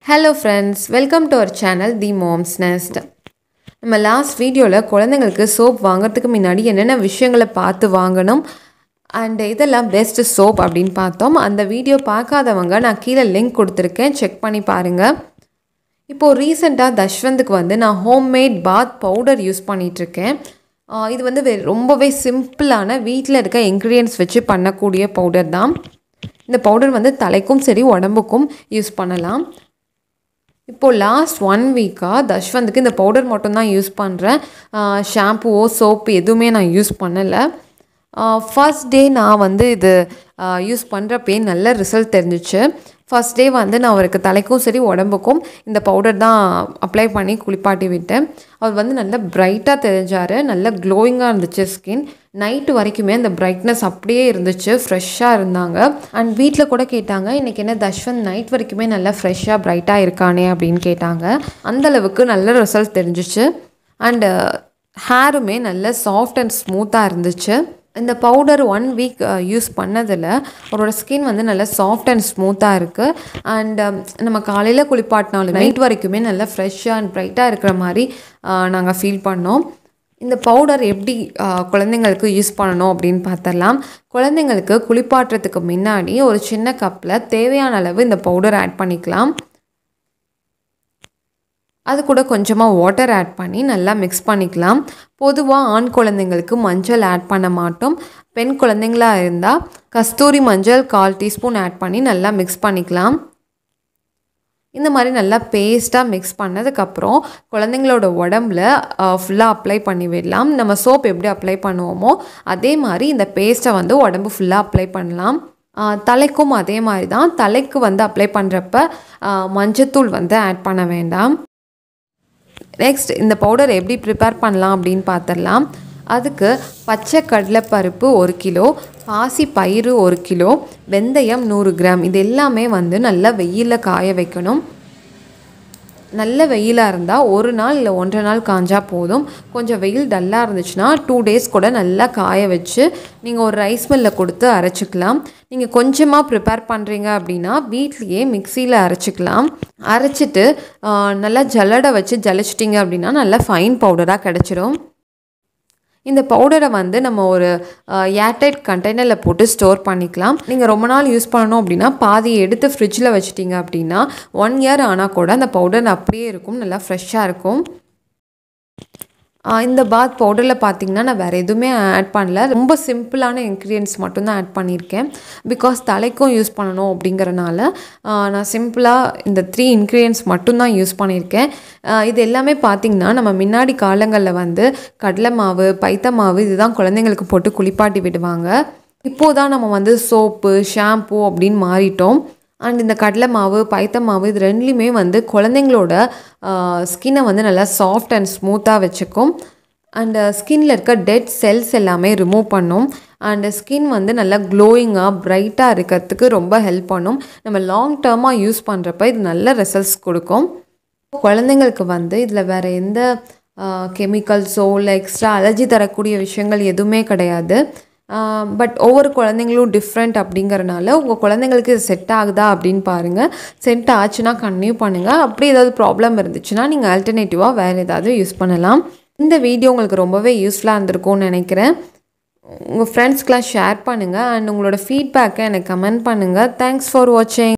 hello friends welcome to our channel The Moms Nest நம்ம last வீடியோவில் குழந்தைங்களுக்கு soap வாங்குறதுக்கு முன்னாடி என்னென்ன விஷயங்களை பார்த்து வாங்கணும் அண்ட் இதெல்லாம் பெஸ்ட் சோப் அப்படின்னு பார்த்தோம் அந்த வீடியோ பார்க்காதவங்க நான் கீழே லிங்க் கொடுத்துருக்கேன் செக் பண்ணி பாருங்கள் இப்போது ரீசெண்டாக தஷ்வந்துக்கு வந்து நான் ஹோம்மேட் பாத் பவுடர் யூஸ் பண்ணிகிட்ருக்கேன் இது வந்து வெ- ரொம்பவே சிம்பிளான வீட்டில் இருக்க இன்க்ரீடியன்ஸ் வச்சு பண்ணக்கூடிய பவுடர் தான் இந்த பவுடர் வந்து தலைக்கும் சரி உடம்புக்கும் யூஸ் பண்ணலாம் இப்போது லாஸ்ட் ஒன் வீக்காக தஷ்வந்துக்கு இந்த பவுடர் மட்டும்தான் யூஸ் பண்ணுறேன் ஷாம்புவோ சோப்பு எதுவுமே நான் யூஸ் பண்ணலை ஃபர்ஸ்ட் டே நான் வந்து இது யூஸ் பண்ணுறப்பே நல்ல ரிசல்ட் தெரிஞ்சிச்சு ஃபர்ஸ்ட் டே வந்து நான் அவருக்கு தலைக்கும் சரி உடம்புக்கும் இந்த பவுடர் தான் அப்ளை பண்ணி குளிப்பாட்டி விட்டேன் அவர் வந்து நல்ல பிரைட்டாக தெரிஞ்சார் நல்ல க்ளோயிங்காக இருந்துச்சு ஸ்கின் நைட்டு வரைக்குமே அந்த பிரைட்னஸ் அப்படியே இருந்துச்சு ஃப்ரெஷ்ஷாக இருந்தாங்க அண்ட் வீட்டில் கூட கேட்டாங்க இன்றைக்கி என்ன தஷ்வந்த் நைட் வரைக்குமே நல்லா ஃப்ரெஷ்ஷாக பிரைட்டாக இருக்கானே அப்படின்னு கேட்டாங்க அந்த அளவுக்கு நல்ல ரிசல்ட் தெரிஞ்சிச்சு அண்டு ஹேருமே நல்ல சாஃப்ட் அண்ட் ஸ்மூத்தாக இருந்துச்சு இந்த பவுடர் ஒன் வீக் யூஸ் பண்ணதில் அவரோட ஸ்கின் வந்து நல்ல சாஃப்ட் அண்ட் ஸ்மூத்தாக இருக்குது அண்ட் நம்ம காலையில் குளிப்பாட்டினாலும் நைட் வரைக்குமே நல்லா ஃப்ரெஷ்ஷாக அண்ட் ப்ரைட்டாக இருக்கிற மாதிரி நாங்கள் ஃபீல் பண்ணோம் இந்த பவுடர் எப்படி ஆ, குழந்தைங்களுக்கு யூஸ் பண்ணணும் அப்படின்னு பார்த்தரலாம் குழந்தைங்களுக்கு குளிப்பாட்டுறதுக்கு முன்னாடி ஒரு சின்ன கப்பில் தேவையான அளவு இந்த பவுடர் ஆட் பண்ணிக்கலாம் அது கூட கொஞ்சமாக வாட்டர் ஆட் பண்ணி நல்லா மிக்ஸ் பண்ணிக்கலாம் பொதுவாக ஆண் குழந்தைங்களுக்கு மஞ்சள் ஆட் பண்ண மாட்டோம் பெண் குழந்தைங்களா இருந்தால் கஸ்தூரி மஞ்சள் கால் டீஸ்பூன் ஆட் பண்ணி நல்லா மிக்ஸ் பண்ணிக்கலாம் இந்த மாதிரி நல்லா பேஸ்ட்டாக மிக்ஸ் பண்ணதுக்கப்புறம் குழந்தைங்களோட உடம்புல ஃபுல்லாக அப்ளை பண்ணி விடலாம் நம்ம சோப் எப்படி அப்ளை பண்ணுவோமோ அதே மாதிரி இந்த பேஸ்ட்டை வந்து உடம்பு ஃபுல்லாக அப்ளை பண்ணலாம் ஆ, தலைக்கும் அதே மாதிரி தான் தலைக்கு வந்து அப்ளை பண்ணுறப்ப மஞ்சத்தூள் வந்து ஆட் பண்ண வேண்டாம் நெக்ஸ்ட் இந்த பவுடர் எப்படி ப்ரிப்பேர் பண்ணலாம் அப்படின்னு பார்த்துடலாம் அதுக்கு பச்சை கடலைப்பருப்பு ஒரு கிலோ பாசி பயிறு ஒரு கிலோ வெந்தயம் நூறு கிராம் இது எல்லாமே வந்து நல்லா வெயிலில் காய வைக்கணும் நல்ல வெயிலாக இருந்தால் ஒரு நாள் இல்லை ஒன்றரை நாள் காஞ்சா போதும் கொஞ்சம் வெயில் டல்லாக இருந்துச்சுன்னா டூ டேஸ் கூட நல்லா காய வச்சு நீங்கள் ஒரு ரைஸ் மில்லில் கொடுத்து அரைச்சிக்கலாம் நீங்கள் கொஞ்சமாக ப்ரிப்பேர் பண்ணுறீங்க அப்படின்னா வீட்லேயே மிக்சியில் அரைச்சிக்கலாம் அரைச்சிட்டு ஆ, நல்லா ஜல்லடை வச்சு ஜலிச்சிட்டிங்க அப்படின்னா நல்லா ஃபைன் பவுடராக கிடச்சிரும் இந்த பவுடரை வந்து நம்ம ஒரு ஏர்டைட் கண்டெய்னரில் போட்டு ஸ்டோர் பண்ணிக்கலாம் நீங்கள் ரொம்ப நாள் யூஸ் பண்ணணும் அப்படின்னா பாதியை எடுத்து ஃப்ரிட்ஜில் வச்சிட்டிங்க அப்படின்னா ஒன் இயர் ஆனால் கூட அந்த பவுடர் அப்படியே இருக்கும் நல்லா ஃப்ரெஷ்ஷாக இருக்கும் ஆ, இந்த பாத் பவுடரில் பார்த்தீங்கன்னா நான் வேறு எதுவுமே ஆட் பண்ணல ரொம்ப சிம்பிளான இன்க்ரீடியன்ஸ் மட்டும்தான் ஆட் பண்ணியிருக்கேன் பிகாஸ் தலைக்கும் யூஸ் பண்ணணும் அப்படிங்கிறனால ஆ, நான் சிம்பிளாக இந்த த்ரீ இன்க்ரீடியன்ஸ் மட்டும்தான் யூஸ் பண்ணியிருக்கேன் ஆ, இது எல்லாமே பார்த்திங்கன்னா நம்ம முன்னாடி காலங்களில் வந்து கடலை மாவு பைத்த மாவு இதுதான் குழந்தைங்களுக்கு போட்டு குளிப்பாட்டி விடுவாங்க இப்போதான் நம்ம வந்து சோப்பு ஷாம்பு அப்படின்னு மாறிட்டோம் அண்ட் இந்த கடலை மாவு பைத்த மாவு இது ரெண்டுலேயுமே வந்து குழந்தைங்களோட ஸ்கின்னை வந்து நல்லா சாஃப்ட் அண்ட் ஸ்மூத்தாக வச்சுக்கும் அண்ட் ஸ்கின்ல இருக்க டெட் செல்ஸ் எல்லாமே ரிமூவ் பண்ணும் அண்ட் ஸ்கின் வந்து நல்லா க்ளோயிங்காக பிரைட்டாக இருக்கிறதுக்கு ரொம்ப ஹெல்ப் பண்ணும் நம்ம லாங் டேர்மாக யூஸ் பண்ணுறப்ப இது நல்ல ரிசல்ட்ஸ் கொடுக்கும் குழந்தைங்களுக்கு வந்து இதில் வேறு எந்த கெமிக்கல்ஸோ இல்லை எக்ஸ்ட்ரா அலர்ஜி தரக்கூடிய விஷயங்கள் எதுவுமே கிடையாது பட் ஒவ்வொரு குழந்தைங்களும் டிஃப்ரெண்ட் அப்படிங்கறனால உங்கள் குழந்தைங்களுக்கு இது செட் ஆகுதா அப்படின்னு பாருங்கள் செட் ஆச்சுன்னா கன்டினியூ பண்ணுங்கள் அப்படி ஏதாவது ப்ராப்ளம் இருந்துச்சுன்னா நீங்கள் ஆல்டர்னேட்டிவாக வேறு ஏதாவது யூஸ் பண்ணலாம் இந்த வீடியோ உங்களுக்கு ரொம்பவே யூஸ்ஃபுல்லாக இருந்திருக்கும்னு நினைக்கிறேன் உங்கள் ஃப்ரெண்ட்ஸ்க்கெலாம் ஷேர் பண்ணுங்கள் அண்ட் உங்களோட ஃபீட்பேக்கை எனக்கு கமெண்ட் பண்ணுங்கள் தேங்க்ஸ் ஃபார் வாட்சிங்